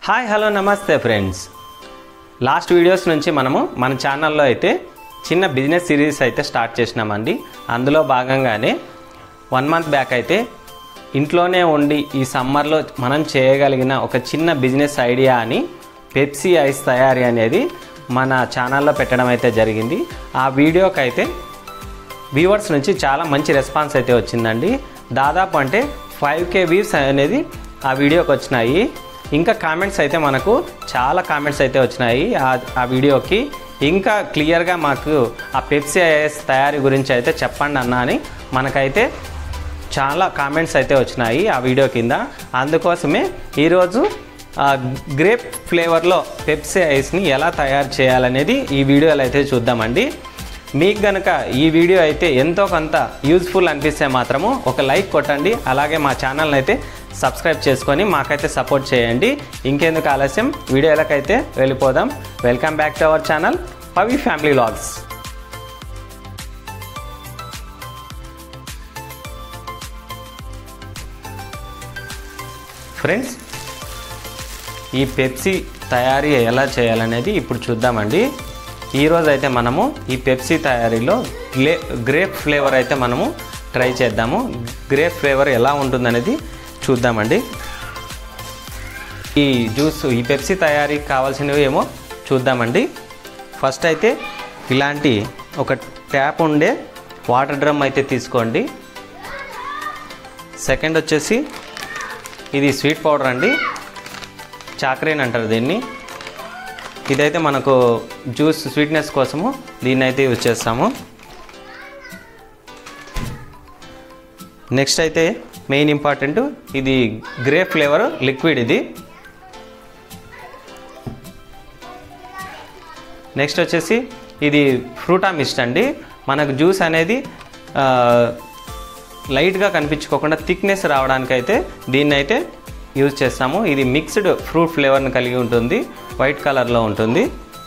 hi hello నమస్తే friends last videos నుంచి మనము మన ఛానల్లో అయితే చిన్న బిజినెస్ సిరీస్ అయితే స్టార్ట్ చేసినామండి అందులో భాగంగానే వన్ మంత్ బ్యాక్ అయితే ఇంట్లోనే ఉండి ఈ సమ్మర్లో మనం చేయగలిగిన ఒక చిన్న బిజినెస్ ఐడియా అని పెప్సీ ఐస్ తయారీ అనేది మన ఛానల్లో పెట్టడం అయితే జరిగింది ఆ వీడియోకి అయితే వ్యూవర్స్ నుంచి చాలా మంచి రెస్పాన్స్ అయితే వచ్చిందండి దాదాపు అంటే ఫైవ్ కే వ్యూస్ అనేది ఆ వీడియోకి వచ్చినాయి ఇంకా కామెంట్స్ అయితే మనకు చాలా కామెంట్స్ అయితే వచ్చినాయి ఆ- ఆ వీడియోకి ఇంకా క్లియర్గా మాకు ఆ పెప్సీ ఐఎస్ తయారీ గురించి అయితే చెప్పండి అన్న అని మనకైతే చాలా కామెంట్స్ అయితే వచ్చినాయి ఆ వీడియో కింద అందుకోసమే ఈరోజు ఆ గ్రేప్ ఫ్లేవర్లో పెప్సీ ఐస్ని ఎలా తయారు చేయాలనేది ఈ వీడియోలో అయితే చూద్దామండి మీకు గనక ఈ వీడియో అయితే ఎంతో కొంత యూజ్ఫుల్ అనిపిస్తే మాత్రము ఒక లైక్ కొట్టండి అలాగే మా ఛానల్ని అయితే సబ్స్క్రైబ్ చేసుకొని మాకైతే సపోర్ట్ చేయండి ఇంకెందుకు ఆలస్యం వీడియోలకైతే వెళ్ళిపోదాం welcome back to our channel Pavi family logs friends ఈ పెప్సీ తయారీ ఎలా చేయాలనేది ఇప్పుడు చూద్దామండి ఈరోజు అయితే మనము ఈ పెప్సీ తయారీలో గ్లే గ్రేప్ ఫ్లేవర్ అయితే మనము ట్రై చేద్దాము గ్రేప్ ఫ్లేవర్ ఎలా ఉంటుందనేది చూద్దామండి ఈ జ్యూస్ ఈ పెప్సీ తయారీకి కావాల్సినవి ఏమో చూద్దామండి ఫస్ట్ అయితే ఇలాంటి ఒక ట్యాప్ ఉండే వాటర్ డ్రమ్ అయితే తీసుకోండి సెకండ్ వచ్చేసి ఇది స్వీట్ పౌడర్ అండి చాక్రీన్ అంటారు దీన్ని ఇదైతే మనకు జ్యూస్ స్వీట్నెస్ కోసము దీన్ని అయితే యూజ్ చేస్తాము నెక్స్ట్ అయితే మెయిన్ ఇంపార్టెంట్ ఇది గ్రేప్ ఫ్లేవర్ లిక్విడ్ ఇది నెక్స్ట్ వచ్చేసి ఇది ఫ్రూటా మిస్ట్ అండి మనకు జ్యూస్ అనేది ఆ, లైట్గా కనిపించుకోకుండా థిక్నెస్ రావడానికైతే దీన్ని అయితే యూజ్ చేస్తాము ఇది మిక్స్డ్ ఫ్రూట్ ఫ్లేవర్ని కలిగి ఉంటుంది వైట్ కలర్లో ఉంటుంది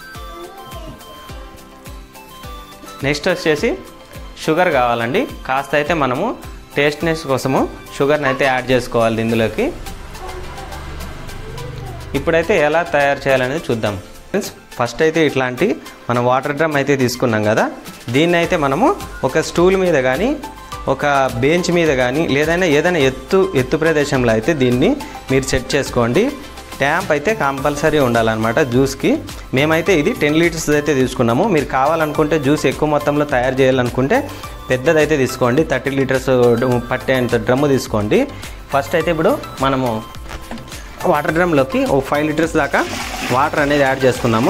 నెక్స్ట్ వచ్చేసి షుగర్ కావాలండి కాస్త అయితే మనము టేస్ట్నెస్ కోసము షుగర్ని అయితే యాడ్ చేసుకోవాలి ఇందులోకి ఇప్పుడైతే ఎలా తయారు చేయాలనేది చూద్దాం ఫ్రెండ్స్ ఫస్ట్ అయితే ఇట్లాంటి మనం వాటర్ డ్రమ్ అయితే తీసుకున్నాం కదా దీన్ని అయితే మనము ఒక స్టూల్ మీద కానీ ఒక బెంచ్ మీద కానీ లేదైనా ఏదైనా ఎత్తు ఎత్తు ప్రదేశంలో అయితే దీన్ని మీరు సెట్ చేసుకోండి ట్యాంప్ అయితే కంపల్సరీ ఉండాలన్నమాట జ్యూస్కి మేమైతే ఇది టెన్ లీటర్స్ అయితే తీసుకున్నాము మీరు కావాలనుకుంటే జ్యూస్ ఎక్కువ మొత్తంలో తయారు చేయాలనుకుంటే పెద్దదైతే తీసుకోండి థర్టీ లీటర్స్ పట్టేంత డ్రమ్ము తీసుకోండి ఫస్ట్ అయితే ఇప్పుడు మనము వాటర్ డ్రమ్లోకి ఓ ఫైవ్ లీటర్స్ దాకా వాటర్ అనేది యాడ్ చేసుకుందాము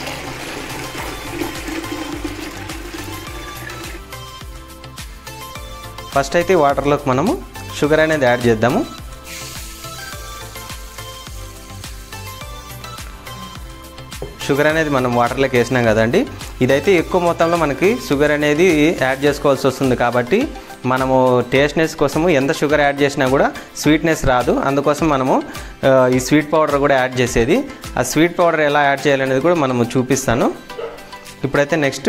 ఫస్ట్ అయితే ఈ వాటర్లోకి మనము షుగర్ అనేది యాడ్ చేద్దాము షుగర్ అనేది మనం వాటర్లోకి వేసినాం కదండి ఇదైతే ఎక్కువ మొత్తంలో మనకి షుగర్ అనేది యాడ్ చేసుకోవాల్సి వస్తుంది కాబట్టి మనము టేస్ట్నెస్ కోసము ఎంత షుగర్ యాడ్ చేసినా కూడా స్వీట్నెస్ రాదు అందుకోసం మనము ఆ, ఈ స్వీట్ పౌడర్ కూడా యాడ్ చేసేది ఆ స్వీట్ పౌడర్ ఎలా యాడ్ చేయాలనేది కూడా మనము చూపిస్తాను ఇప్పుడైతే నెక్స్ట్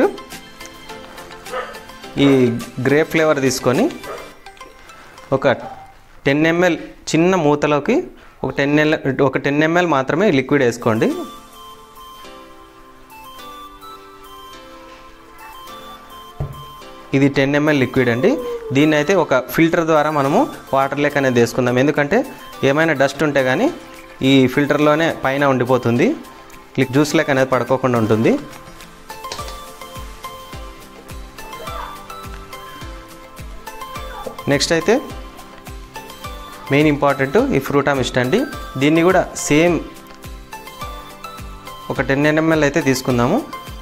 ఈ గ్రేప్ ఫ్లేవర్ తీసుకొని ఒక టెన్ ఎంఎల్ చిన్న మూతలోకి ఒక టెన్ ఎల్ ఒక టెన్ ఎంఎల్ మాత్రమే లిక్విడ్ వేసుకోండి ఇది టెన్ ఎంఎల్ లిక్విడ్ అండి దీన్ని అయితే ఒక ఫిల్టర్ ద్వారా మనము వాటర్ లేక్ అనేది వేసుకుందాం ఎందుకంటే ఏమైనా డస్ట్ ఉంటే కానీ ఈ ఫిల్టర్లోనే పైన ఉండిపోతుంది జ్యూస్ లేక్ అనేది పడుకోకుండా ఉంటుంది నెక్స్ట్ అయితే మెయిన్ ఇంపార్టెంట్ ఈ ఫ్రూటా మిస్ట్ అండి దీన్ని కూడా సేమ్ ఒక టెన్ ఎంఎల్ అయితే తీసుకుందాము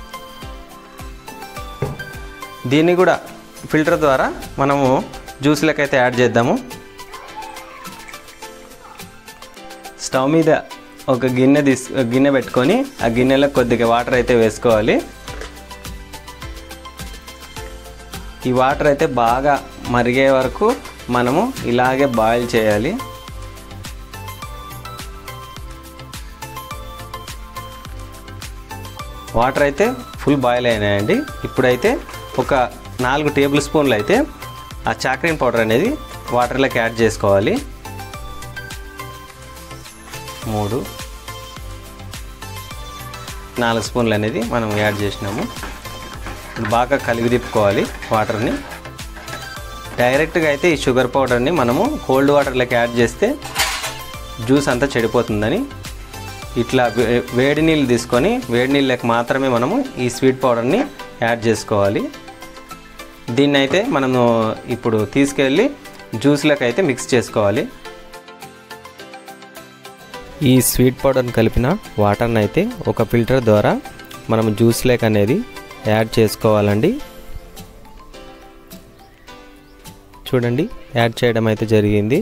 దీన్ని కూడా ఫిల్టర్ ద్వారా మనము జ్యూస్లకు అయితే యాడ్ చేద్దాము స్టవ్ మీద ఒక గిన్నె తీసు గిన్నె పెట్టుకొని ఆ గిన్నెలో కొద్దిగా వాటర్ అయితే వేసుకోవాలి ఈ వాటర్ అయితే బాగా మరిగే వరకు మనము ఇలాగే బాయిల్ చేయాలి వాటర్ అయితే ఫుల్ బాయిల్ అయినాయండి ఇప్పుడైతే ఒక నాలుగు టేబుల్ స్పూన్లు అయితే ఆ చాక్రీన్ పౌడర్ అనేది వాటర్లోకి యాడ్ చేసుకోవాలి మూడు నాలుగు స్పూన్లు అనేది మనం యాడ్ చేసినాము ఇప్పుడు బాగా కలిగి తిప్పుకోవాలి వాటర్ని డైరెక్ట్గా అయితే ఈ షుగర్ పౌడర్ని మనము కోల్డ్ వాటర్లోకి యాడ్ చేస్తే జ్యూస్ అంతా చెడిపోతుందని ఇట్లా వే- వేడి నీళ్ళు తీసుకొని వేడి నీళ్ళకి మాత్రమే మనము ఈ స్వీట్ పౌడర్ని యాడ్ చేసుకోవాలి దీన్ని అయితే మనము ఇప్పుడు తీసుకెళ్ళి జ్యూస్లోకి అయితే మిక్స్ చేసుకోవాలి ఈ స్వీట్ పౌడర్ని కలిపిన వాటర్ని అయితే ఒక ఫిల్టర్ ద్వారా మనం జ్యూస్ లేక్ అనేది యాడ్ చేసుకోవాలండి చూడండి యాడ్ చేయడం అయితే జరిగింది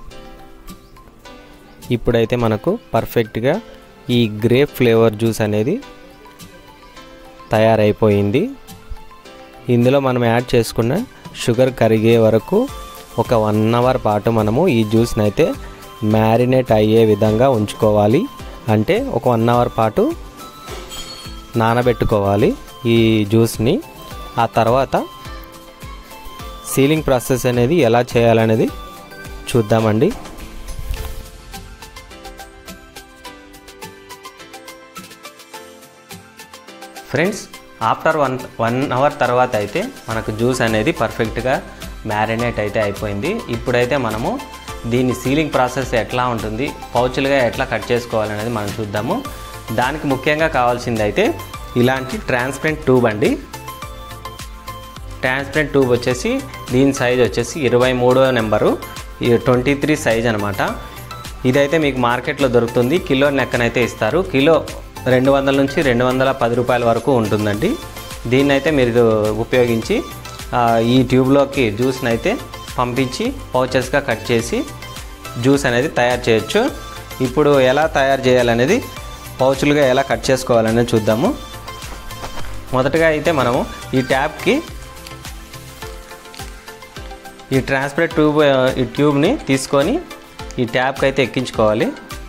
ఇప్పుడైతే మనకు పర్ఫెక్ట్గా ఈ గ్రేప్ ఫ్లేవర్ జ్యూస్ అనేది తయారైపోయింది ఇందులో మనం యాడ్ చేసుకున్న షుగర్ కరిగే వరకు ఒక వన్ అవర్ పాటు మనము ఈ జ్యూస్ని అయితే మ్యారినేట్ అయ్యే విధంగా ఉంచుకోవాలి అంటే ఒక వన్ అవర్ పాటు నానబెట్టుకోవాలి ఈ జ్యూస్ని ఆ తర్వాత సీలింగ్ ప్రాసెస్ అనేది ఎలా చేయాలనేది చూద్దామండి friends after one one hour తర్వాత అయితే మనకు జ్యూస్ అనేది పర్ఫెక్ట్గా మ్యారినేట్ అయితే అయిపోయింది ఇప్పుడైతే మనము దీని సీలింగ్ ప్రాసెస్ ఎట్లా ఉంటుంది పౌచులుగా ఎట్లా కట్ చేసుకోవాలనేది మనం చూద్దాము దానికి ముఖ్యంగా కావాల్సింది అయితే ఇలాంటి ట్రాన్స్పరెంట్ ట్యూబ్ అండి ట్రాన్స్పరెంట్ ట్యూబ్ వచ్చేసి దీని సైజ్ వచ్చేసి ఇరవై మూడో నెంబరు ట్వంటీ త్రీ సైజ్ అనమాట ఇదైతే మీకు మార్కెట్లో దొరుకుతుంది కిలో లెక్కనైతే ఇస్తారు కిలో రెండు వందల నుంచి రెండు వందల పది రూపాయల వరకు ఉంటుందండి దీన్ని అయితే మీరు ఉపయోగించి ఆ, ఈ ట్యూబ్లోకి జ్యూస్ని అయితే పంపించి పౌచెస్గా కట్ చేసి జ్యూస్ అనేది తయారు చేయొచ్చు ఇప్పుడు ఎలా తయారు చేయాలనేది పౌచులుగా ఎలా కట్ చేసుకోవాలనేది చూద్దాము మొదటగా అయితే మనము ఈ ట్యాప్కి ఈ ట్రాన్స్పరెంట్ ట్యూబ్ ఆ, ఈ ట్యూబ్ని తీసుకొని ఈ ట్యాప్కి అయితే ఎక్కించుకోవాలి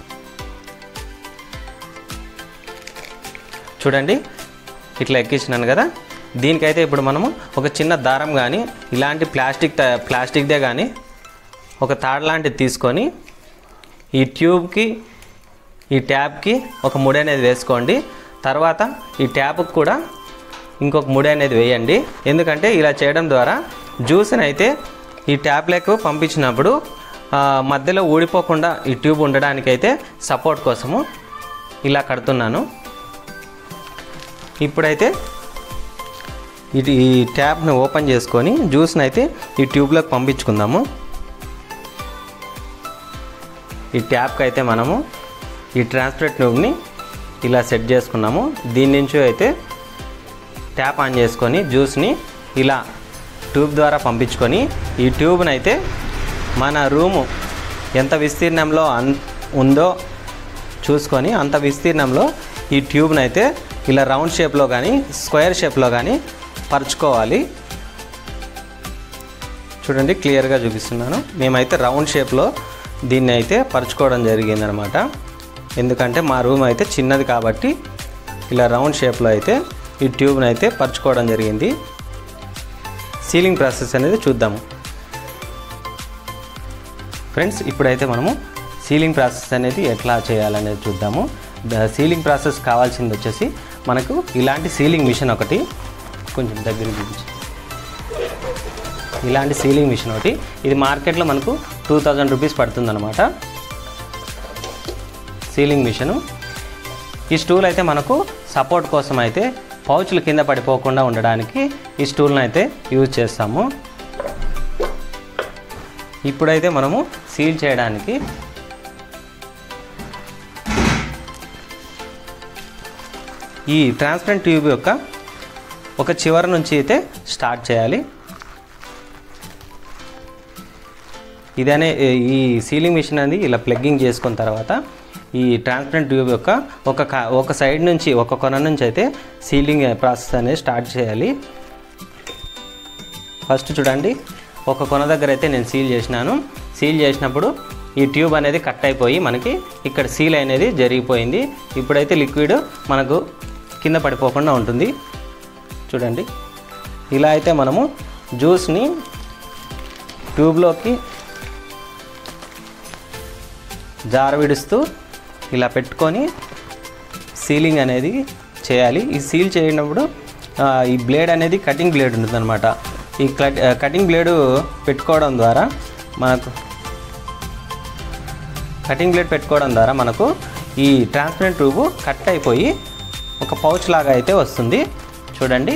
చూడండి ఇట్లా ఎక్కించినాను కదా దీనికైతే ఇప్పుడు మనము ఒక చిన్న దారం కానీ ఇలాంటి ప్లాస్టిక్ త- ప్లాస్టిక్దే కానీ ఒక తాడు లాంటిది తీసుకొని ఈ ట్యూబ్కి ఈ ట్యాప్కి ఒక ముడి అనేది వేసుకోండి తర్వాత ఈ ట్యాప్కి కూడా ఇంకొక ముడి అనేది వేయండి ఎందుకంటే ఇలా చేయడం ద్వారా జ్యూస్ని అయితే ఈ ట్యాప్లకు పంపించినప్పుడు ఆ, మధ్యలో ఊడిపోకుండా ఈ ట్యూబ్ ఉండడానికైతే సపోర్ట్ కోసము ఇలా కడుతున్నాను ఇప్పుడైతే ఇది ఈ ట్యాప్ని ఓపెన్ చేసుకొని జ్యూస్ని అయితే ఈ ట్యూబ్లోకి పంపించుకుందాము ఈ ట్యాప్కి అయితే మనము ఈ ట్రాన్స్పరెంట్ ట్యూబ్ని ఇలా సెట్ చేసుకున్నాము దీని నుంచి అయితే ట్యాప్ ఆన్ చేసుకొని జ్యూస్ని ఇలా ట్యూబ్ ద్వారా పంపించుకొని ఈ ట్యూబ్ని అయితే మన రూము ఎంత విస్తీర్ణంలో అన్ ఉందో చూసుకొని అంత విస్తీర్ణంలో ఈ ట్యూబ్ని అయితే ఇలా రౌండ్ షేప్లో కానీ స్క్వేర్ షేప్లో కానీ పరుచుకోవాలి చూడండి క్లియర్గా చూపిస్తున్నాను మేమైతే రౌండ్ షేప్లో దీన్ని అయితే పరుచుకోవడం జరిగిందనమాట ఎందుకంటే మా రూమ్ అయితే చిన్నది కాబట్టి ఇలా రౌండ్ షేప్లో అయితే ఈ ట్యూబ్ని అయితే పరుచుకోవడం జరిగింది సీలింగ్ ప్రాసెస్ అనేది చూద్దాము ఫ్రెండ్స్ ఇప్పుడైతే మనము సీలింగ్ ప్రాసెస్ అనేది ఎట్లా చేయాలనేది చూద్దాము ద సీలింగ్ ప్రాసెస్ కావాల్సింది వచ్చేసి మనకు ఇలాంటి సీలింగ్ మిషన్ ఒకటి కొంచెం దగ్గరికి చూపించి ఇలాంటి సీలింగ్ మిషన్ ఒకటి ఇది మార్కెట్లో మనకు టూ థౌజండ్ రూపీస్ పడుతుందన్నమాట సీలింగ్ మిషను ఈ స్టూల్ అయితే మనకు సపోర్ట్ కోసం అయితే పౌచులు కింద పడిపోకుండా ఉండడానికి ఈ స్టూల్ని అయితే యూజ్ చేస్తాము ఇప్పుడైతే మనము సీల్ చేయడానికి ఈ ట్రాన్స్పరెంట్ ట్యూబ్ యొక్క ఒక చివరి నుంచి అయితే స్టార్ట్ చేయాలి ఇదనే ఈ సీలింగ్ మిషన్ అనేది ఇలా ప్లగ్గింగ్ చేసుకున్న తర్వాత ఈ ట్రాన్స్పరెంట్ ట్యూబ్ యొక్క ఒక క- ఒక సైడ్ నుంచి ఒక కొన నుంచి అయితే సీలింగ్ ప్రాసెస్ అనేది స్టార్ట్ చేయాలి ఫస్ట్ చూడండి ఒక కొన దగ్గర అయితే నేను సీల్ చేసినాను సీల్ చేసినప్పుడు ఈ ట్యూబ్ అనేది కట్ అయిపోయి మనకి ఇక్కడ సీల్ అనేది జరిగిపోయింది ఇప్పుడైతే లిక్విడ్ మనకు కింద పడిపోకుండా ఉంటుంది చూడండి ఇలా అయితే మనము జ్యూస్ని ట్యూబ్లోకి జార విడుస్తూ ఇలా పెట్టుకొని సీలింగ్ అనేది చేయాలి ఈ సీల్ చేయనప్పుడు ఆ, ఈ బ్లేడ్ అనేది కటింగ్ బ్లేడ్ ఉంటుందన్నమాట ఈ కట్ కటింగ్ బ్లేడు పెట్టుకోవడం ద్వారా మనకు కటింగ్ బ్లేడ్ పెట్టుకోవడం ద్వారా మనకు ఈ ట్రాన్స్పరెంట్ ట్యూబ్ కట్ అయిపోయి ఒక పౌచ్ లాగా అయితే వస్తుంది చూడండి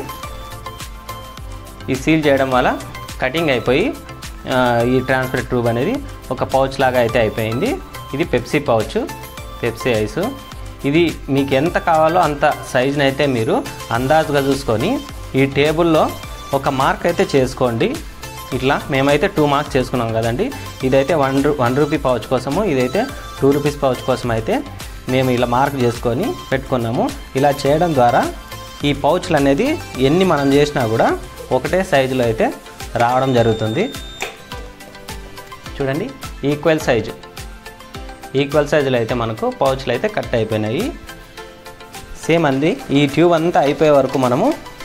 ఈ సీల్ చేయడం వల్ల కటింగ్ అయిపోయి ఆ, ఈ ట్రాన్స్పరెంట్ ట్యూబ్ అనేది ఒక పౌచ్ లాగా అయితే అయిపోయింది ఇది పెప్సీ పౌచ్ పెప్సీ ఐస్ ఇది మీకు ఎంత కావాలో అంత సైజుని అయితే మీరు అందాజుగా చూసుకొని ఈ టేబుల్లో ఒక మార్క్ అయితే చేసుకోండి ఇట్లా మేమైతే టూ మార్క్స్ చేసుకున్నాం కదండి ఇదైతే వన్ రూ వన్ రూపీ పౌచ్ కోసము ఇదైతే టూ రూపీస్ పౌచ్ కోసం అయితే మేము ఇలా మార్క్ చేసుకొని పెట్టుకున్నాము ఇలా చేయడం ద్వారా ఈ పౌచ్లు అనేది ఎన్ని మనం చేసినా కూడా ఒకటే సైజులో అయితే రావడం జరుగుతుంది చూడండి ఈక్వల్ సైజు ఈక్వల్ సైజులో అయితే మనకు పౌచ్లు అయితే కట్ అయిపోయినాయి సేమ్ అంది ఈ ట్యూబ్ అంతా అయిపోయే వరకు మనము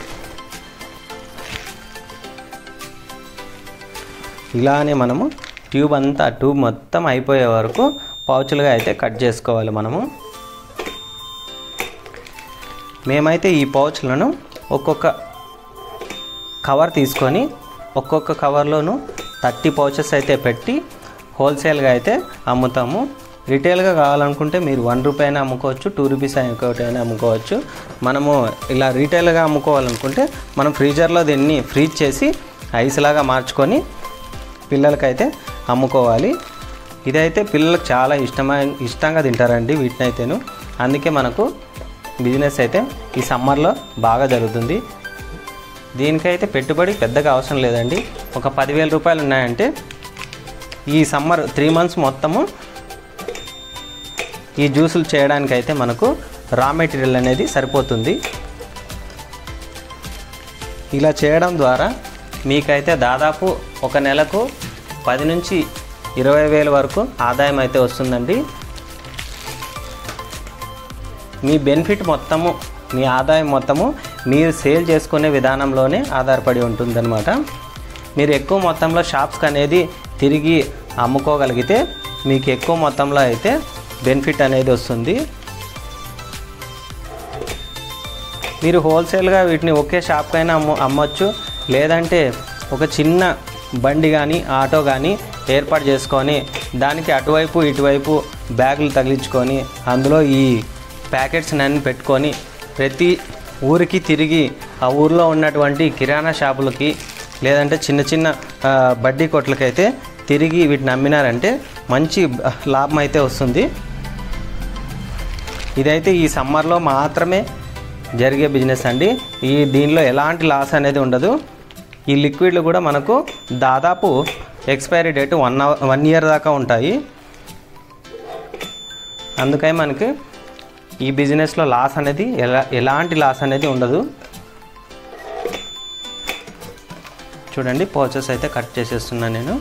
ఇలానే మనము ట్యూబ్ అంతా ట్యూబ్ మొత్తం అయిపోయే వరకు పౌచులుగా అయితే కట్ చేసుకోవాలి మనము మేమైతే ఈ పౌచ్లను ఒక్కొక్క కవర్ తీసుకొని ఒక్కొక్క కవర్లోను థర్టీ పౌచెస్ అయితే పెట్టి హోల్సేల్గా అయితే అమ్ముతాము రిటైల్గా కావాలనుకుంటే మీరు వన్ రూపీ అయినా అమ్ముకోవచ్చు టూ రూపీస్ ఒకటి అయినా అమ్ముకోవచ్చు మనము ఇలా రీటైల్గా అమ్ముకోవాలనుకుంటే మనం ఫ్రీజర్లో దీన్ని ఫ్రీజ్ చేసి ఐస్ లాగా మార్చుకొని పిల్లలకైతే అమ్ముకోవాలి ఇదైతే పిల్లలకు చాలా ఇష్టమైన ఇష్టంగా తింటారండి వీటిని అయితేను అందుకే మనకు బిజినెస్ అయితే ఈ సమ్మర్లో బాగా జరుగుతుంది దీనికైతే పెట్టుబడి పెద్దగా అవసరం లేదండి ఒక పదివేల రూపాయలు ఉన్నాయంటే ఈ సమ్మర్ త్రీ మంత్స్ మొత్తము ఈ జ్యూసులు చేయడానికైతే మనకు రా మెటీరియల్ అనేది సరిపోతుంది ఇలా చేయడం ద్వారా మీకైతే దాదాపు ఒక నెలకు పది నుంచి ఇరవై వేల వరకు ఆదాయం అయితే వస్తుందండి మీ బెనిఫిట్ మొత్తము మీ ఆదాయం మొత్తము మీరు సేల్ చేసుకునే విధానంలోనే ఆధారపడి ఉంటుందన్నమాట మీరు ఎక్కువ మొత్తంలో షాప్స్కి అనేది తిరిగి అమ్ముకోగలిగితే మీకు ఎక్కువ మొత్తంలో అయితే బెనిఫిట్ అనేది వస్తుంది మీరు హోల్సేల్గా వీటిని ఒకే షాప్కైనా అమ్మ అమ్మొచ్చు లేదంటే ఒక చిన్న బండి కానీ ఆటో కానీ ఏర్పాటు చేసుకొని దానికి అటువైపు ఇటువైపు బ్యాగులు తగిలించుకొని అందులో ఈ ప్యాకెట్స్ అన్ని పెట్టుకొని ప్రతి ఊరికి తిరిగి ఆ ఊర్లో ఉన్నటువంటి కిరాణా షాపులకి లేదంటే చిన్న చిన్న ఆ, బడ్డీ కొట్లకైతే తిరిగి వీటిని అమ్మినారంటే మంచి ఆ, లాభం అయితే వస్తుంది ఇదైతే ఈ సమ్మర్లో మాత్రమే జరిగే బిజినెస్ అండి ఈ దీనిలో ఎలాంటి లాస్ అనేది ఉండదు ఈ లిక్విడ్లు కూడా మనకు దాదాపు expiry date one one year దాకా ఉంటాయి అందుకని మనకి ఈ బిజినెస్లో లాస్ అనేది ఎలా ఎలాంటి లాస్ అనేది ఉండదు చూడండి పౌచెస్ అయితే కట్ చేసేస్తున్నాను నేను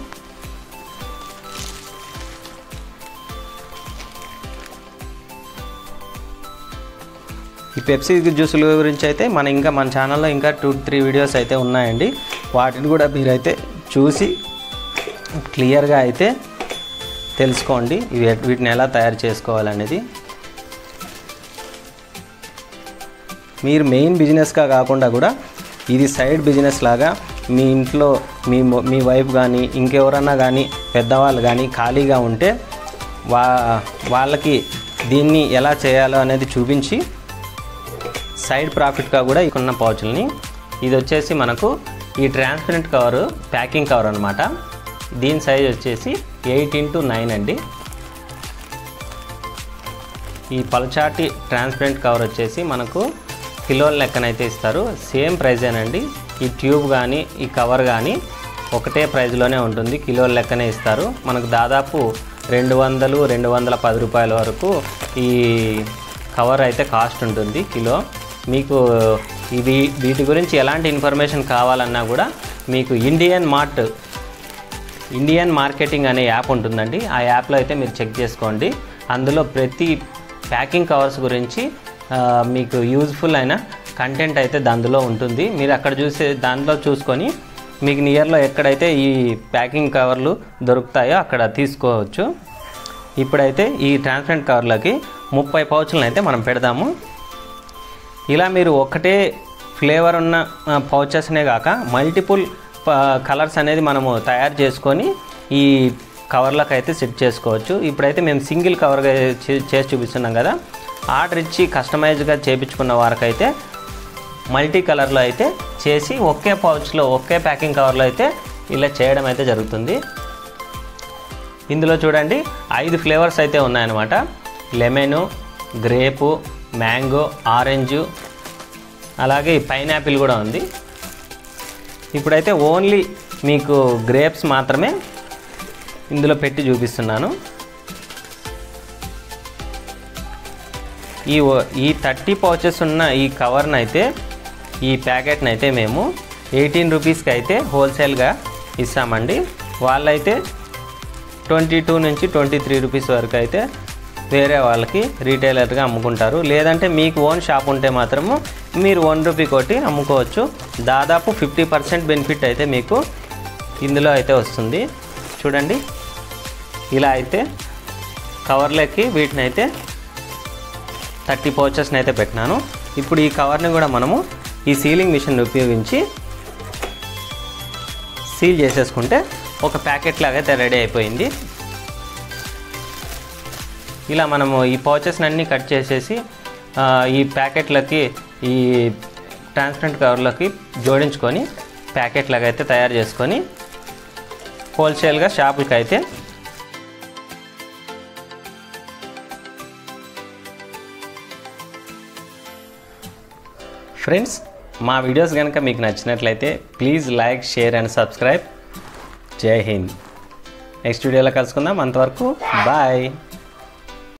ఈ పెప్సీ జ్యూసుల గురించి అయితే మన ఇంకా మన ఛానల్లో ఇంకా టూ త్రీ వీడియోస్ అయితే ఉన్నాయండి వాటిని కూడా మీరైతే చూసి క్లియర్గా అయితే తెలుసుకోండి ఇవి వీటిని ఎలా తయారు చేసుకోవాలనేది మీరు మెయిన్ బిజినెస్గా కాకుండా కూడా ఇది సైడ్ బిజినెస్ లాగా మీ ఇంట్లో మీ మొ- మీ వైఫ్ కానీ ఇంకెవరన్నా కానీ పెద్దవాళ్ళు కానీ ఖాళీగా ఉంటే వా వాళ్ళకి దీన్ని ఎలా చేయాలో అనేది చూపించి సైడ్ ప్రాఫిట్గా కూడా ఉన్న పౌచుల్ని ఇది వచ్చేసి మనకు ఈ ట్రాన్స్పరెంట్ కవర్ ప్యాకింగ్ కవర్ అనమాట దీని సైజ్ వచ్చేసి ఎయిట్ ఇంటూ నైన్ అండి ఈ పల్చాటి ట్రాన్స్పరెంట్ కవర్ వచ్చేసి మనకు కిలోల లెక్కనైతే ఇస్తారు సేమ్ ప్రైజేనండి ఈ ట్యూబ్ కానీ ఈ కవర్ కానీ ఒకటే ప్రైజ్లోనే ఉంటుంది కిలోల లెక్కనే ఇస్తారు మనకు దాదాపు రెండు వందలు రెండు వందల పది రూపాయల వరకు ఈ కవర్ అయితే కాస్ట్ ఉంటుంది కిలో మీకు ఇది వీటి గురించి ఎలాంటి ఇన్ఫర్మేషన్ కావాలన్నా కూడా మీకు ఇండియన్ మార్ట్ ఇండియన్ మార్కెటింగ్ అనే యాప్ ఉంటుందండి ఆ యాప్లో అయితే మీరు చెక్ చేసుకోండి అందులో ప్రతి ప్యాకింగ్ కవర్స్ గురించి ఆ, మీకు యూజ్ఫుల్ అయిన కంటెంట్ అయితే అందులో ఉంటుంది మీరు అక్కడ చూసే దాంట్లో చూసుకొని మీకు నియర్లో ఎక్కడైతే ఈ ప్యాకింగ్ కవర్లు దొరుకుతాయో అక్కడ తీసుకోవచ్చు ఇప్పుడైతే ఈ ట్రాన్స్పరెంట్ కవర్లకి ముప్పై పౌచులను అయితే మనం పెడదాము ఇలా మీరు ఒకటే ఫ్లేవర్ ఉన్న పౌచెస్నే కాక మల్టిపుల్ కలర్స్ అనేది మనము తయారు చేసుకొని ఈ కవర్లకు అయితే సెట్ చేసుకోవచ్చు ఇప్పుడైతే మేము సింగిల్ కవర్గా చే- చేసి చూపిస్తున్నాం కదా ఆర్డర్ ఇచ్చి కస్టమైజ్గా చేపించుకున్న వారికైతే మల్టీ కలర్లో అయితే చేసి ఒకే పౌచ్లో ఒకే ప్యాకింగ్ కవర్లో అయితే ఇలా చేయడం అయితే జరుగుతుంది ఇందులో చూడండి ఐదు ఫ్లేవర్స్ అయితే ఉన్నాయన్నమాట లెమను గ్రేపు మ్యాంగో ఆరెంజు అలాగే పైనాపిల్ కూడా ఉంది ఇప్పుడైతే ఓన్లీ మీకు గ్రేప్స్ మాత్రమే ఇందులో పెట్టి చూపిస్తున్నాను ఈ ఓ- ఈ థర్టీ పౌచెస్ ఉన్న ఈ కవర్ని అయితే ఈ ప్యాకెట్ని అయితే మేము ఎయిటీన్ రూపీస్కి అయితే హోల్సేల్గా ఇస్తామండి వాళ్ళైతే ట్వంటీ టూ నుంచి ట్వంటీ త్రీ రూపీస్ వరకు అయితే వేరే వాళ్ళకి రీటైలర్గా అమ్ముకుంటారు లేదంటే మీకు ఓన్ షాప్ ఉంటే మాత్రము మీరు వన్ రూపీ కొట్టి అమ్ముకోవచ్చు దాదాపు ఫిఫ్టీ పర్సెంట్ బెనిఫిట్ అయితే మీకు ఇందులో అయితే వస్తుంది చూడండి ఇలా అయితే కవర్లకి వీటిని అయితే థర్టీ పౌచెస్ని అయితే పెట్టినాను ఇప్పుడు ఈ కవర్ని కూడా మనము ఈ సీలింగ్ మిషన్ ఉపయోగించి సీల్ చేసేసుకుంటే ఒక ప్యాకెట్ లాగా అయితే రెడీ అయిపోయింది ఇలా మనము ఈ పౌచెస్ అన్నీ కట్ చేసేసి ఆ, ఈ ప్యాకెట్లకి ఈ ట్రాన్స్పరెంట్ కవర్లకి జోడించుకొని ప్యాకెట్ లాగా అయితే తయారు చేసుకొని హోల్సేల్గా షాపులకి అయితే ఫ్రెండ్స్ మా వీడియోస్ కనుక మీకు నచ్చినట్లయితే please like share and subscribe Jai Hind next వీడియోలో కలుసుకుందాం అంతవరకు బాయ్